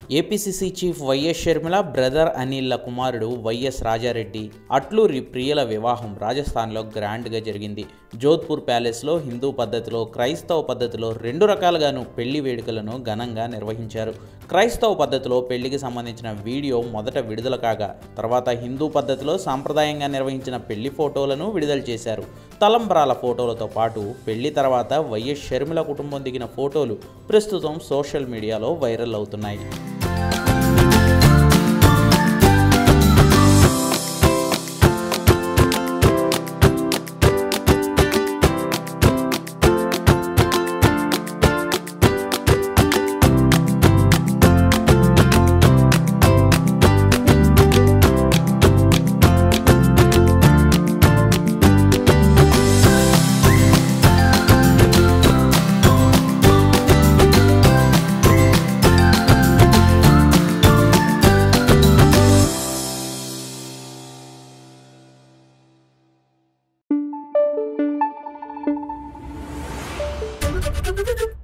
APCC chief YS Sharmila brother అనిల్ల కుమారుడు YS Rajareddy Atluri ప్రియుల వివాహం రాజస్థాన్లో గ్రాండ్గా జరిగింది జోధ్పూర్ ప్యాలెస్లో హిందూ పద్ధతిలో క్రైస్తవ పద్ధతిలో రెండు రకాలుగాను పెళ్లి వేడుకలను ఘనంగా నిర్వహించారు క్రైస్తవ పద్ధతిలో పెళ్లికి సంబంధించిన వీడియో మొదట విడుదల కాగా తర్వాత హిందూ పద్ధతిలో సాంప్రదాయంగా నిర్వహించిన పెళ్లి ఫోటోలను విడుదల చేశారు తలంబ్రాల ఫోటోలతో పాటు పెళ్లి తర్వాత వైఎస్ షర్మిల కుటుంబం దిగిన ఫోటోలు ప్రస్తుతం సోషల్ మీడియాలో వైరల్ అవుతున్నాయి Thank you.